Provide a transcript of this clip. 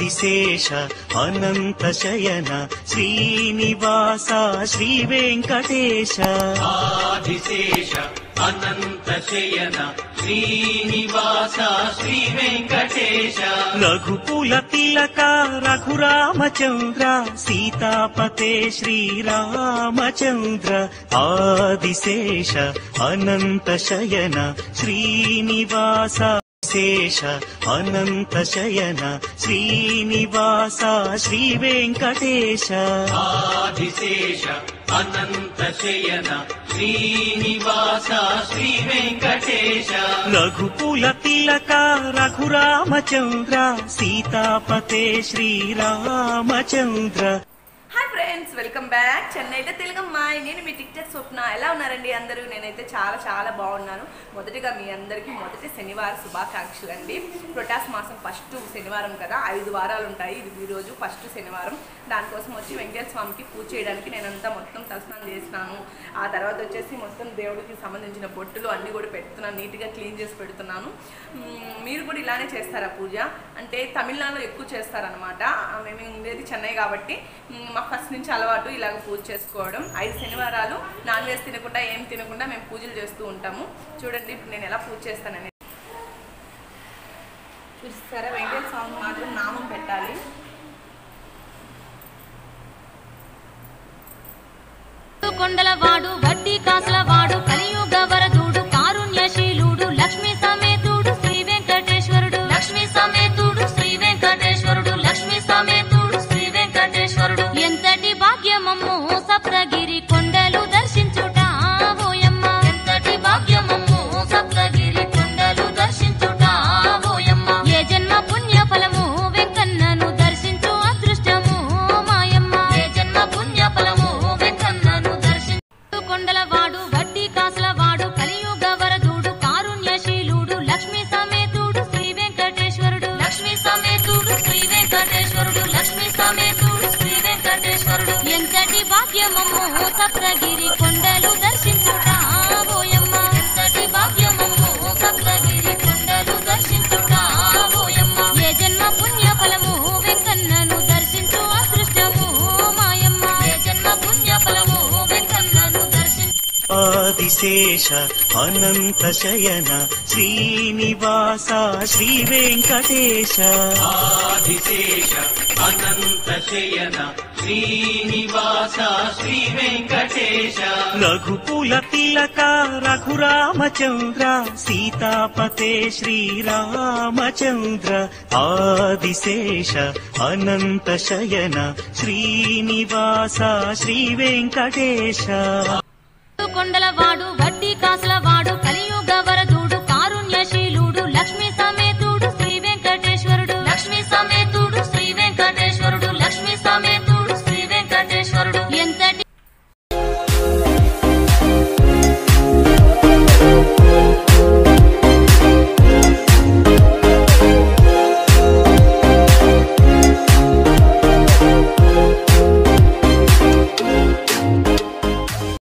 ఆదిశేష అనంత శయన శ్రీనివాస శ్రీ వెంకటేశ ఆదిశేష అనంత శయన శ్రీనివాస శ్రీ వెంకటేశ రఘుకుల తిలక రఘురామచంద్ర సీతాపతే శ్రీరామచంద్ర ఆదిశేష అనంత శయన శ్రీనివాస శేష అనంత శయన శ్రీనివాస శ్రీ వెంకటేశ ఆదిశేష అనంత శయన శ్రీనివాస శ్రీ వెంకటేశ రఘుకుల తిలక రఘురామచంద్ర సీతాపతే Sriramachandra hi friends welcome back Chennai తెలుగమ్మాయి నేను మీ టిక్టాక్ స్వప్న ఎలా ఉన్నారండి అందరూ నేనైతే చాలా చాలా బాగున్నాను మొదటిగా మీ అందరికీ మొదటి శనివారం శుభాకాంక్షలు అండి ప్రొటాస్ మాసం ఫస్ట్ శనివారం కదా ఐదు వారాలు ఉంటాయి ఇది ఈ రోజు ఫస్ట్ శనివారం దానికోసం వచ్చి వెంకటేశ్వర స్వామికి పూజ చేయడానికి నేనంతా మొత్తం తలస్నానం చేసినాను ఆ తర్వాత వచ్చేసి మొత్తం దేవుడికి సంబంధించిన బొట్టులు అన్నీ కూడా పెడుతున్నాను నీట్గా క్లీన్ చేసి పెడుతున్నాను మ్మ్, మీరు కూడా ఇలానే చేస్తారా పూజ అంటే తమిళనాడులో ఎక్కువ చేస్తారనమాట మేము ఉండేది చెన్నై కాబట్టి మ్మ్, మాకు ఫస్ట్ నుంచి అలవాటు ఇలాగ పూజ చేసుకోవడం ఐదు శనివారాలు నాన్ వెజ్ తినకుండా ఏం తినకుండా మేము పూజలు చేస్తూ ఉంటాము చూడండి ఇప్పుడు నేను ఎలా పూజ చేస్తానని చూస్తారా వెంకటేశ్వర స్వామి మాత్రం నామం పెట్టాలి కొండలవాడు వడ్డీ కాసులవాడు కలియుగ వరదుడు కారుణ్యశీలుడు లక్ష్మీ సమేతుడు శ్రీ వెంకటేశ్వరుడు లక్ష్మీ సమేతుడు శ్రీ వెంకటేశ్వరుడు లక్ష్మీ సమేతుడు శ్రీ వెంకటేశ్వరుడు ఎంతటి భాగ్యమమ్ము సప్తగిరి కొండలు దర్శించుట ఓయమ్మ ఎంతటి భాగ్యమమ్ము సప్తగిరి కొండలు దర్శించుట ఓయమ్మ ఏ జన్మ పుణ్య ఫలము వెంకన్నను దర్శించు అదృష్టము మాయమ్మ ఏ జన్మ పుణ్య ఫలము వెంకన్నను దర్శించు కొండలవాడు వడ్డీ కాసులవాడు కలియుగ వరదుడు కారుణ్యశీలుడు లక్ష్మీ సమేతుడు శ్రీ వెంకటేశ్వరుడు లక్ష్మీ సమేతుడు శ్రీ వెంకటేశ్వరుడు లక్ష్మీ సమేతుడు శ్రీ వెంకటేశ్వరుడు ఎంతటి భాగ్యమమ్ము సప్తగిరి కొండలు దర్శించుట ఓయమ్మ ఎంతటి భాగ్యమమ్ము సప్తగిరి కొండలు దర్శించుట ఓయమ్మ ఏ జన్మ పుణ్య ఫలము వెంకన్నను దర్శించు అదృష్టము మాయమ్మ ఏ జన్మ పుణ్య ఫలము వెంకన్నను దర్శించు ఆదిశేష అనంత శయన శ్రీనివాస శ్రీ వెంకటేశ ఆదిశేష అనంత శయన శ్రీనివాస శ్రీ వెంకటేశ రఘుకుల తిలక రఘురామచంద్ర సీతాపతే శ్రీరామచంద్ర ఆదిశేష అనంత శయన శ్రీనివాస శ్రీ వెంకటేశ కొండలవాడు